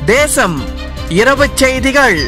தேசம் இரவு செய்திகள்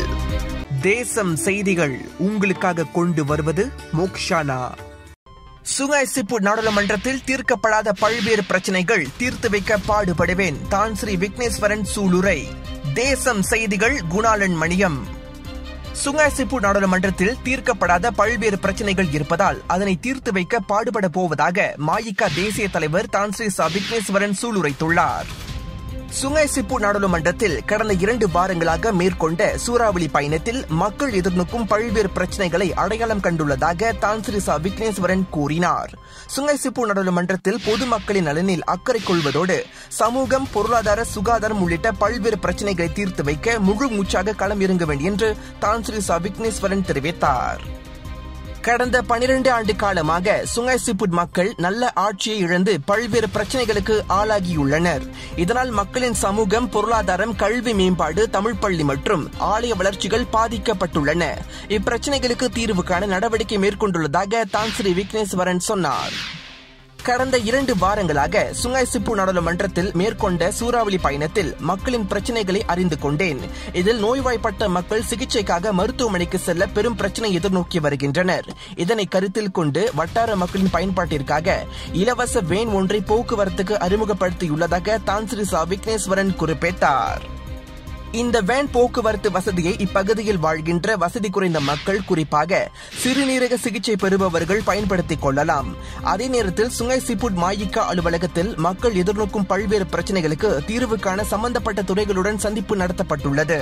தேசம் செய்திகள் உங்களுக்காக கொண்டு வருவது மோக்ஷானா சுங்காய் சிப்பு நாடாளுமன்றத்தில் தீர்க்கப்படாத பல்வேறு பிரச்சனைகள் தீர்த்து வைக்க பாடுபடுவேன் தான் ஸ்ரீ விக்னேஸ்வரன் சூளுரை தேசம் செய்திகள் குணாளன் மணியம் சுங்காசிப்பு நாடாளுமன்றத்தில் தீர்க்கப்படாத பல்வேறு பிரச்சனைகள் இருப்பதால் அதனை தீர்த்து வைக்க பாடுபட போவதாக மாயிகா தேசிய தலைவர் தான் ஸ்ரீ ச விக்னேஸ்வரன் சூளுரைத்துள்ளார் சுங்கைசிப்பு நாடாளுமன்றத்தில் கடந்த இரண்டு வாரங்களாக மேற்கொண்ட சூறாவளி பயணத்தில் மக்கள் எதிர்நோக்கும் பல்வேறு பிரச்சனைகளை அடையாளம் கண்டுள்ளதாக தான் ஸ்ரீ ச விக்னேஸ்வரன் கூறினார் சுங்கைசிப்பு நாடாளுமன்றத்தில் பொதுமக்களின் நலனில் அக்கறை கொள்வதோடு சமூகம் பொருளாதார சுகாதாரம் உள்ளிட்ட பல்வேறு பிரச்சனைகளை தீர்த்து வைக்க முழு மூச்சாக களம் இறங்க வேண்டும் என்று தான் ஸ்ரீ ச விக்னேஸ்வரன் தெரிவித்தார் கடந்த பனிரெண்டு ஆண்டு காலமாக சுங்கைசிப்புட் மக்கள் நல்ல ஆட்சியை இழந்து பல்வேறு பிரச்சனைகளுக்கு ஆளாகியுள்ளனர் இதனால் மக்களின் சமூகம் பொருளாதாரம் கல்வி மேம்பாடு தமிழ் பள்ளி மற்றும் ஆலய வளர்ச்சிகள் பாதிக்கப்பட்டுள்ளன இப்பிரச்சனைகளுக்கு தீர்வு காண நடவடிக்கை மேற்கொண்டுள்ளதாக தான் ஸ்ரீ விக்னேஸ்வரன் சொன்னார் கடந்த இரண்டு வாரங்களாக சுங்கைசிப்பு நாடாளுமன்றத்தில் மேற்கொண்ட சூறாவளி பயணத்தில் மக்களின் பிரச்சனைகளை அறிந்து கொண்டேன் இதில் நோய்வாய்ப்பட்ட மக்கள் சிகிச்சைக்காக மருத்துவமனைக்கு செல்ல பெரும் பிரச்சனை எதிர்நோக்கி வருகின்றனர் இதனை கருத்தில் கொண்டு வட்டார மக்களின் பயன்பாட்டிற்காக இலவச வேன் ஒன்றை போக்குவரத்துக்கு அறிமுகப்படுத்தியுள்ளதாக தான் ஸ்ரீ ச விக்னேஸ்வரன் குறிப்பிட்டார் இந்த வேன் போக்குவரத்து வசதியை இப்பகுதியில் வாழ்கின்ற வசதி குறைந்த மக்கள் குறிப்பாக சிறுநீரக சிகிச்சை பெறுபவர்கள் பயன்படுத்திக் கொள்ளலாம் அதே நேரத்தில் சுங்கை சிப்புட் மாயிக்கா அலுவலகத்தில் மக்கள் எதிர்நோக்கும் பல்வேறு பிரச்சனைகளுக்கு தீர்வு காண சம்பந்தப்பட்ட துறைகளுடன் சந்திப்பு நடத்தப்பட்டுள்ளது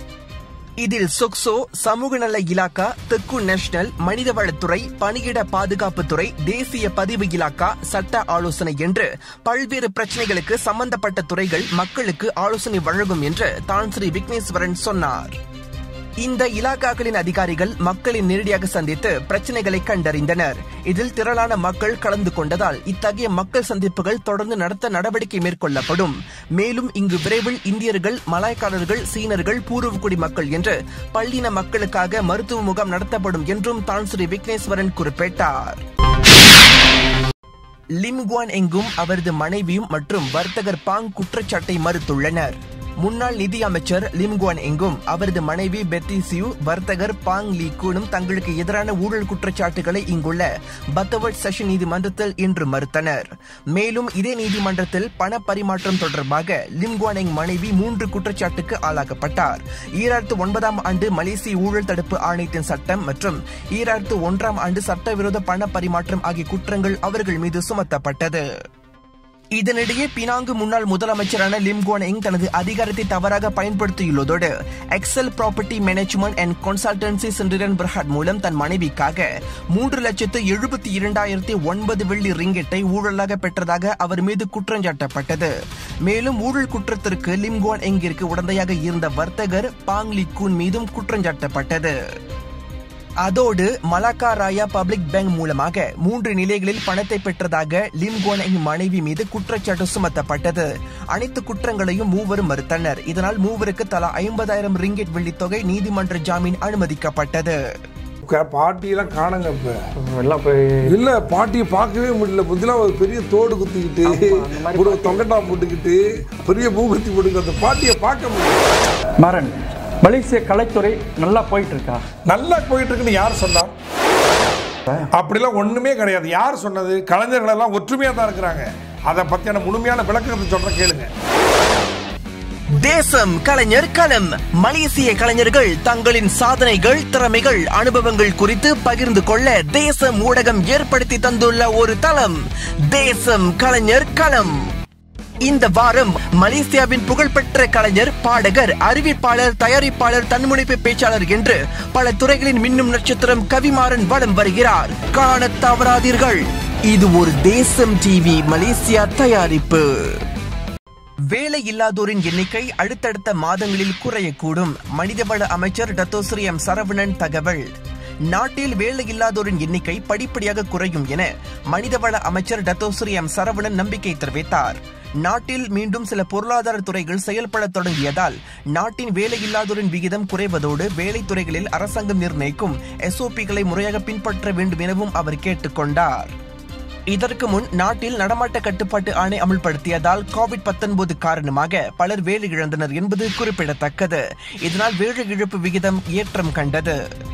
இதில் சொக்சோ சமூக நல இலாக்கா தெற்கு நேஷனல் மனிதவளத்துறை பணியிட பாதுகாப்புத்துறை தேசிய பதிவு இலாக்கா சட்ட ஆலோசனை என்று பல்வேறு பிரச்சனைகளுக்கு சம்பந்தப்பட்ட துறைகள் மக்களுக்கு ஆலோசனை வழங்கும் என்று தான் ஸ்ரீ விக்னேஸ்வரன் சொன்னார் இந்த இலாக்காக்களின் அதிகாரிகள் மக்களை நேரடியாக சந்தித்து பிரச்சனைகளை கண்டறிந்தனர் இதில் திரளான மக்கள் கலந்து கொண்டதால் இத்தகைய மக்கள் சந்திப்புகள் தொடர்ந்து நடத்த நடவடிக்கை மேற்கொள்ளப்படும் மேலும் இங்கு விரைவில் இந்தியர்கள் மலாய்க்காரர்கள் சீனர்கள் பூர்வக்குடி மக்கள் என்று பள்ளின மக்களுக்காக மருத்துவ முகாம் நடத்தப்படும் என்றும் தான் ஸ்ரீ விக்னேஸ்வரன் குறிப்பிட்டார் லிம்குவான் எங்கும் அவரது மனைவியும் மற்றும் வர்த்தகர் பாங் குற்றச்சாட்டை மறுத்துள்ளனர் முன்னாள் நிதி அமைச்சர் லிம்குவான் எங்கும் அவரது மனைவி பெத்தி சியூ வர்த்தகர் பாங் லீ கூனும் தங்களுக்கு எதிரான ஊழல் குற்றச்சாட்டுகளை இங்குள்ள பத்தவட் செஷன் நீதிமன்றத்தில் இன்று மறுத்தனர் மேலும் இதே நீதிமன்றத்தில் பண பரிமாற்றம் தொடர்பாக லிம்குவான் எங் மனைவி மூன்று குற்றச்சாட்டுக்கு ஆளாக்கப்பட்டார் ஈராயிரத்து ஒன்பதாம் ஆண்டு மலேசிய ஊழல் தடுப்பு ஆணையத்தின் சட்டம் மற்றும் ஈராயிரத்து ஒன்றாம் ஆண்டு சட்டவிரோத பண பரிமாற்றம் ஆகிய குற்றங்கள் அவர்கள் மீது சுமத்தப்பட்டது இதனிடையே பினாங்கு முன்னாள் முதலமைச்சரான லிம்குவான் எங் தனது அதிகாரத்தை தவறாக பயன்படுத்தியுள்ளதோடு Excel property management and consultancy சென்றிரன் பிரஹாட் மூலம் தன் மனைவிக்காக மூன்று லட்சத்து எழுபத்தி இரண்டாயிரத்தி ஒன்பது வெள்ளி ரிங்கெட்டை ஊழலாக பெற்றதாக அவர் மீது குற்றஞ்சாட்டப்பட்டது மேலும் ஊழல் குற்றத்திற்கு லிம்குவான் எங்கிற்கு உடந்தையாக இருந்த வர்த்தகர் பாங் லி கூன் மீதும் குற்றஞ்சாட்டப்பட்டது அதோடு மலாக்கா ராயா பப்ளிக் பேங்க் மூலமாக மூன்று நிலைகளில் பணத்தை பெற்றதாக லிம்கோன் மனைவி மீது குற்றச்சாட்டு சுமத்தப்பட்டது அனைத்து குற்றங்களையும் மூவரும் மறுத்தனர் இதனால் மூவருக்கு தலா ஐம்பதாயிரம் ரிங்கெட் வெள்ளித்தொகை நீதிமன்ற ஜாமீன் அனுமதிக்கப்பட்டது பாட்டியெல்லாம் காணுங்க இப்ப எல்லாம் போய் இல்ல பாட்டியை பார்க்கவே முடியல புத்திலாம் ஒரு பெரிய தோடு குத்திக்கிட்டு அந்த மாதிரி ஒரு தொங்கட்டா போட்டுக்கிட்டு பெரிய மூக்குத்தி போட்டுக்கிட்டு அந்த பாட்டியை பார்க்க முடியல மாறன் மலேசிய கலைத்துறை நல்லா போயிட்டு இருக்கா நல்லா போயிட்டு இருக்குன்னு யார் சொன்னா அப்படிலாம் ஒண்ணுமே கிடையாது யார் சொன்னது கலைஞர்கள் எல்லாம் ஒற்றுமையா தான் இருக்கிறாங்க அதை பத்தியான முழுமையான விளக்கத்தை சொல்றேன் கேளுங்க தேசம் கலைஞர் களம் மலேசிய கலைஞர்கள் தங்களின் சாதனைகள் திறமைகள் அனுபவங்கள் குறித்து பகிர்ந்து கொள்ள தேசம் ஊடகம் ஏற்படுத்தி தந்துள்ள ஒரு தளம் தேசம் கலைஞர் களம் இந்த வாரம் மலேசியாவின் புகழ்பெற்ற கலைஞர் பாடகர் அறிவிப்பாளர் தயாரிப்பாளர் தன்முனைப்பு பேச்சாளர் என்று பல துறைகளின் மின்னும் நட்சத்திரம் கவிமாறன் வலம் வருகிறார் காண தவறாதீர்கள் இது ஒரு தேசம் டிவி மலேசியா தயாரிப்பு வேலை இல்லாதோரின் எண்ணிக்கை அடுத்தடுத்த மாதங்களில் குறையக்கூடும் மனிதவள அமைச்சர் டத்தோஸ்ரீ எம் சரவணன் தகவல் நாட்டில் வேலை இல்லாதோரின் எண்ணிக்கை படிப்படியாக குறையும் என மனிதவள அமைச்சர் டத்தோஸ்ரீ எம் சரவணன் நம்பிக்கை தெரிவித்தார் நாட்டில் மீண்டும் சில பொருளாதார துறைகள் செயல்பட தொடங்கியதால் நாட்டின் வேலையில்லாதோரின் விகிதம் குறைவதோடு வேலைத் துறைகளில் அரசாங்கம் நிர்ணயிக்கும் எஸ்ஓபிகளை முறையாக பின்பற்ற வேண்டும் எனவும் அவர் கேட்டுக்கொண்டார் இதற்கு முன் நாட்டில் நடமாட்ட கட்டுப்பாட்டு ஆணை அமல்படுத்தியதால் கோவிட் 19 காரணமாக பலர் வேலை இழந்தனர் என்பது குறிப்பிடத்தக்கது இதனால் வேலை இழப்பு விகிதம் ஏற்றம் கண்டது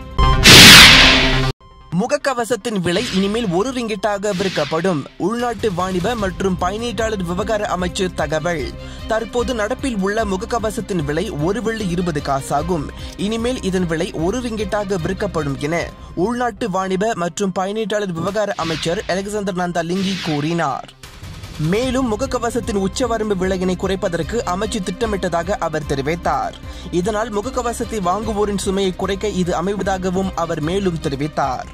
முகக்கவசத்தின் விலை இனிமேல் ஒரு ரிங்கிட்டாக விற்கப்படும் உள்நாட்டு வாணிப மற்றும் பயனீட்டாளர் விவகார அமைச்சு தகவல் தற்போது நடப்பில் உள்ள முகக்கவசத்தின் விலை ஒரு வெள்ளி இருபது காசாகும் இனிமேல் இதன் விலை ஒரு ரிங்கிட்டாக விற்கப்படும் என உள்நாட்டு வாணிப மற்றும் பயனீட்டாளர் விவகார அமைச்சர் அலெக்சாந்தர் நந்தா லிங்கி கூறினார் மேலும் முகக்கவசத்தின் உச்சவரம்பு விலையினை குறைப்பதற்கு அமைச்சு திட்டமிட்டதாக அவர் தெரிவித்தார் இதனால் முகக்கவசத்தை வாங்குவோரின் சுமையை குறைக்க இது அமைவதாகவும் அவர் மேலும் தெரிவித்தார்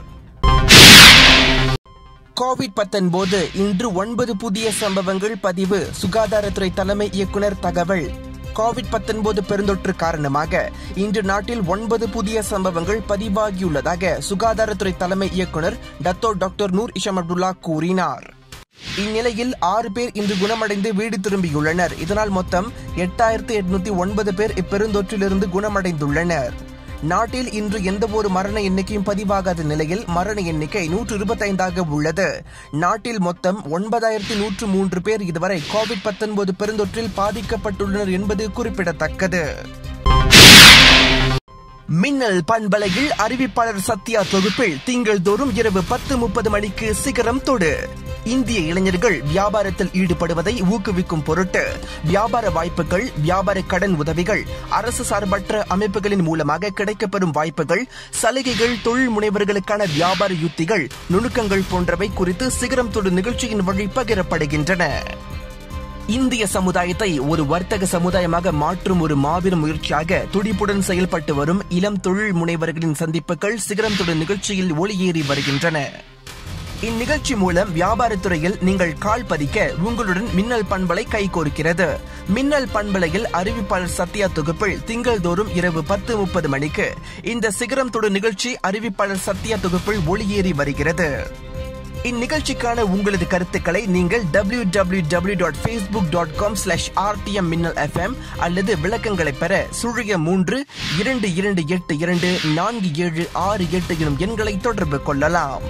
கோவிட் 19 இன்று ஒன்பது புதிய சம்பவங்கள் பதிவு சுகாதாரத்துறை தலைமை இயக்குனர் தகவல் கோவிட் 19 பெருந்தொற்று காரணமாக இன்று நாட்டில் ஒன்பது புதிய சம்பவங்கள் பதிவாகியுள்ளதாக சுகாதாரத்துறை தலைமை இயக்குனர் Datuk doctor Noor Hisham Abdullah கூறினார் இந்நிலையில் ஆறு பேர் இன்று குணமடைந்து வீடு திரும்பியுள்ளனர் இதனால் மொத்தம் எட்டாயிரத்து எட்நூத்தி ஒன்பது பேர் இப்பெருந்தொற்றிலிருந்து குணமடைந்துள்ளனர் நாட்டில் இன்று எந்த ஒரு மரண எண்ணிக்கையும் பதிவாகாத நிலையில் மரண எண்ணிக்கை நூற்று இருபத்தைந்தாக உள்ளது நாட்டில் மொத்தம் ஒன்பதாயிரத்தி நூற்று மூன்று பேர் இதுவரை கோவிட் 19 பெருந்தொற்றில் பாதிக்கப்பட்டுள்ளனர் என்பது குறிப்பிடத்தக்கது மின்னல் பண்பலையில் அறிவிப்பாளர் சத்யா தொகுப்பில் திங்கள் தோறும் இரவு பத்து முப்பது மணிக்கு சிகரம் தொடு இந்திய இளைஞர்கள் வியாபாரத்தில் ஈடுபடுவதை ஊக்குவிக்கும் பொருட்டு வியாபார வாய்ப்புகள் வியாபார கடன் உதவிகள் அரசு சார்பற்ற அமைப்புகளின் மூலமாக கிடைக்கப்பெறும் வாய்ப்புகள் சலுகைகள் தொழில் முனைவர்களுக்கான வியாபார யுத்திகள் நுணுக்கங்கள் போன்றவை குறித்து சிகரம் தொடு நிகழ்ச்சியின் வழி பகிரப்படுகின்றன இந்திய சமுதாயத்தை ஒரு வர்த்தக சமுதாயமாக மாற்றும் ஒரு மாபெரும் முயற்சியாக துடிப்புடன் செயல்பட்டு வரும் இளம் தொழில் முனைவர்களின் சந்திப்புகள் சிகரம் தொடு நிகழ்ச்சியில் ஒளியேறி வருகின்றன இந்நிகழ்ச்சி மூலம் வியாபாரத்துறையில் நீங்கள் கால் பதிக்க உங்களுடன் மின்னல் பண்பலை கைகோர்க்கிறது மின்னல் பண்பலையில் அறிவிப்பாளர் சத்யா தொகுப்பில் திங்கள்தோறும் இரவு பத்து முப்பது மணிக்கு இந்த சிகரம் தொடு நிகழ்ச்சி அறிவிப்பாளர் சத்யா தொகுப்பில் ஒளியேறி வருகிறது இந்நிகழ்ச்சிக்கான உங்களது கருத்துக்களை நீங்கள் W W W dot Facebook dot com slash RTM Minnal FM அல்லது விளக்கங்களை பெற சுழிய மூன்று இரண்டு இரண்டு எட்டு இரண்டு நான்கு ஏழு ஆறு எட்டு எனும் எண்களை தொடர்பு கொள்ளலாம்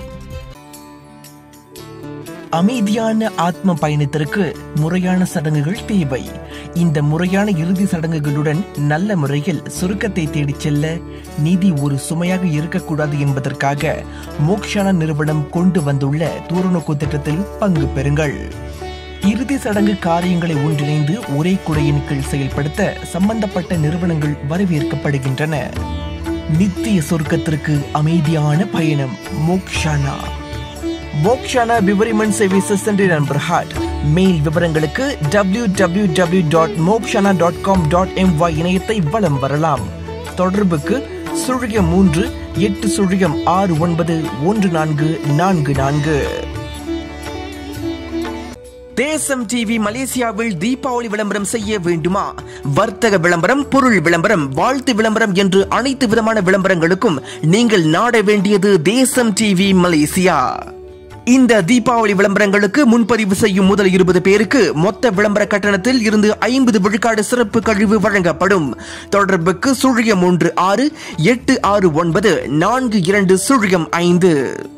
அமைதியான ஆத்ம பயணத்திற்கு முறையான சடங்குகள் தேவை இந்த முறையான இறுதி சடங்குகளுடன் நல்ல முறையில் சுருக்கத்தை தேடிச் செல்ல நிதி ஒரு சுமையாக இருக்கக்கூடாது என்பதற்காக மோக்ஷானா நிறுவனம் கொண்டு வந்துள்ள தூரநோக்கு திட்டத்தில் பங்கு பெறுங்கள் இறுதி சடங்கு காரியங்களை ஒன்றிணைந்து ஒரே குடையின் கீழ் செயல்படுத்த சம்பந்தப்பட்ட நிறுவனங்கள் வரவேற்கப்படுகின்றன நித்திய சொர்க்கத்திற்கு அமைதியான பயணம் மோக்ஷானா மோக்ஷானா விவரிமன் சர்வீசஸ் சென்டர் நண்பர்ஹாட் மெயில் விவரங்களுக்கு W W W dot Mokshana dot com dot MY இணையத்தை வலம் வரலாம் தொடர்புக்கு சுழியம் மூன்று எட்டு சுழியம் ஆறு ஒன்பது ஒன்று நான்கு நான்கு நான்கு தேசம் டிவி மலேசியாவில் தீபாவளி விளம்பரம் செய்ய வேண்டுமா வர்த்தக விளம்பரம் பொருள் விளம்பரம் வாழ்த்து விளம்பரம் என்று அனைத்து விதமான விளம்பரங்களுக்கும் நீங்கள் நாட வேண்டியது தேசம் டிவி மலேசியா இந்த தீபாவளி விளம்பரங்களுக்கு முன்பதிவு செய்யும் முதல் இருபது பேருக்கு மொத்த விளம்பர கட்டணத்தில் இருந்து ஐம்பது விழுக்காடு சிறப்பு கழிவு வழங்கப்படும் தொடர்புக்கு சுழியம் ஒன்று ஆறு எட்டு ஆறு ஒன்பது நான்கு இரண்டு சுழியம் ஐந்து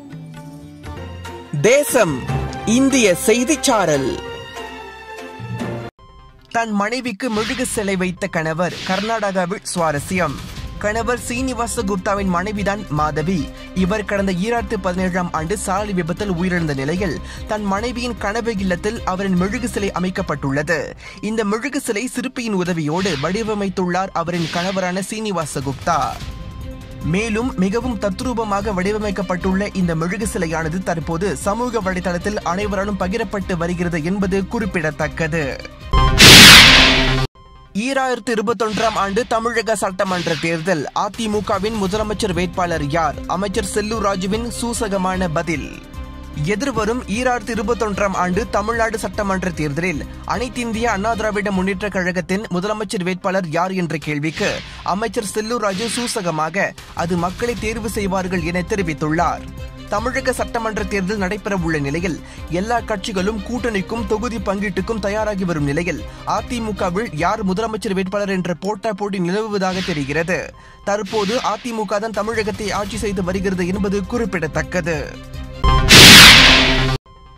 தேசம் இந்திய செய்திச் சாரல் தன் மனைவிக்கு மெழுகு சிலை வைத்த கணவர் கர்நாடகாவில் சுவாரஸ்யம் கணவர் சீனிவாச குப்தாவின் மனைவிதான் மாதவி இவர் கடந்த ஈராயிரத்து பதினேழாம் ஆண்டு சாலை விபத்தில் உயிரிழந்த நிலையில் தன் மனைவியின் கனவு இல்லத்தில் அவரின் மெழுகு சிலை அமைக்கப்பட்டுள்ளது இந்த மெழுகு சிலை சிற்பியின் உதவியோடு வடிவமைத்துள்ளார் அவரின் கணவரான சீனிவாச குப்தா மேலும் மிகவும் தத்ரூபமாக வடிவமைக்கப்பட்டுள்ள இந்த மெழுகு சிலையானது தற்போது சமூக வலைதளத்தில் அனைவராலும் பகிரப்பட்டு வருகிறது என்பது குறிப்பிடத்தக்கது ஈராயிரத்து இருபத்தொன்றாம் ஆண்டு தமிழக சட்டமன்ற தேர்தல் அதிமுகவின் முதலமைச்சர் வேட்பாளர் யார் அமைச்சர் செல்லூர் ராஜுவின் சூசகமான பதில் எதிர்வரும் ஈராயிரத்து இருபத்தொன்றாம் ஆண்டு தமிழ்நாடு சட்டமன்ற தேர்தலில் அனைத்திந்திய அண்ணா திராவிட முன்னேற்ற கழகத்தின் முதலமைச்சர் வேட்பாளர் யார் என்ற கேள்விக்கு அமைச்சர் செல்லூர் ராஜு சூசகமாக அது மக்களை தேர்வு செய்வார்கள் என தெரிவித்துள்ளார் தமிழக சட்டமன்ற தேர்தல் நடைபெறவுள்ள நிலையில் எல்லா கட்சிகளும் கூட்டணிக்கும் தொகுதி பங்கீட்டுக்கும் தயாராகி வரும் நிலையில் அதிமுகவில் யார் முதலமைச்சர் வேட்பாளர் என்ற போட்டா போட்டி நிலவுவதாக தெரிகிறது தற்போது அதிமுக தான் தமிழகத்தை ஆட்சி செய்து வருகிறது என்பது குறிப்பிடத்தக்கது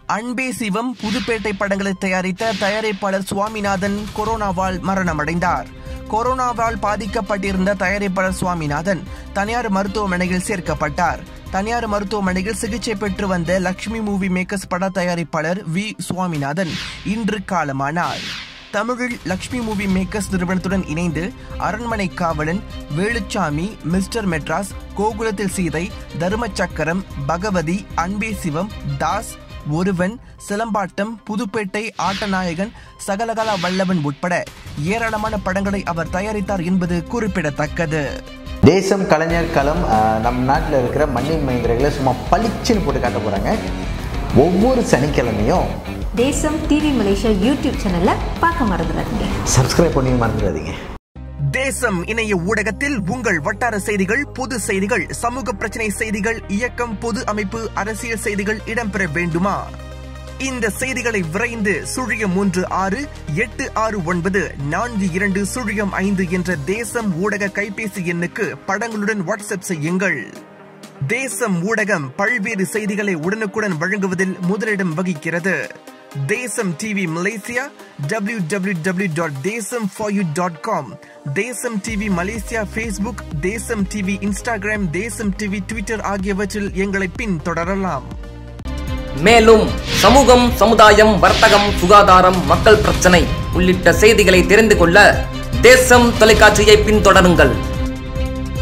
அன்பே சிவம் புதுப்பேட்டை படங்களை தயாரித்த தயாரிப்பாளர் சுவாமிநாதன் கொரோனாவால் மரணமடைந்தார் கொரோனாவால் பாதிக்கப்பட்டிருந்த தயாரிப்பாளர் சுவாமிநாதன் தனியார் மருத்துவமனையில் சேர்க்கப்பட்டார் தனியார் மருத்துவமனையில் சிகிச்சை பெற்று வந்த லக்ஷ்மி மூவி மேக்கர்ஸ் பட தயாரிப்பாளர் வி சுவாமிநாதன் இன்று காலமானார் தமிழில் லக்ஷ்மி மூவி மேக்கர்ஸ் நிறுவனத்துடன் இணைந்து அரண்மனை காவலன் வேலுச்சாமி மிஸ்டர் மெட்ராஸ் கோகுலத்தில் சீதை தர்ம சக்கரம் பகவதி அன்பே சிவம் தாஸ் ஒருவன் சிலம்பாட்டம் புதுப்பேட்டை ஆட்டநாயகன் சகலகலா வல்லவன் உட்பட ஏராளமான படங்களை அவர் தயாரித்தார் என்பது குறிப்பிடத்தக்கது தேசம் கலைஞர் களம் ஆஹ், நம் நாட்டில் இருக்கிற மண்ணின் மைந்தர்களை சும்மா பளிச்சுன்னு போட்டு காட்ட போகிறாங்க ஒவ்வொரு சனிக்கிழமையும் தேசம் டிவி மலேசியா யூடியூப் சேனலை பார்க்க மறந்துடாதீங்க சப்ஸ்கிரைப் பண்ணி மறந்துடாதீங்க தேசம் இணைய ஊடகத்தில் உங்கள் வட்டார செய்திகள் பொது செய்திகள் சமூக பிரச்சனை செய்திகள் இயக்கம் பொது அமைப்பு அரசியல் செய்திகள் இடம்பெற வேண்டுமா இந்த செய்திகளை விரைந்து சுழியம் மூன்று ஆறு எட்டு ஆறு ஒன்பது நான்கு இரண்டு சுழியம் ஐந்து என்ற தேசம் ஊடக கைபேசி எண்ணுக்கு படங்களுடன் வாட்ஸ்அப் செய்யுங்கள் தேசம் ஊடகம் பல்வேறு செய்திகளை உடனுக்குடன் வழங்குவதில் முதலிடம் வகிக்கிறது Desam TV Malaysia W W W dot Desam for you dot com Desam TV Malaysia Facebook Desam TV Instagram Desam TV Twitter ஆகியவற்றில் எங்களை பின்தொடரலாம் மேலும் சமூகம் சமுதாயம் வர்த்தகம் சுகாதாரம் மக்கள் பிரச்சனை உள்ளிட்ட செய்திகளை தெரிந்து கொள்ள தேசம் தொலைக்காட்சியை பின்தொடருங்கள்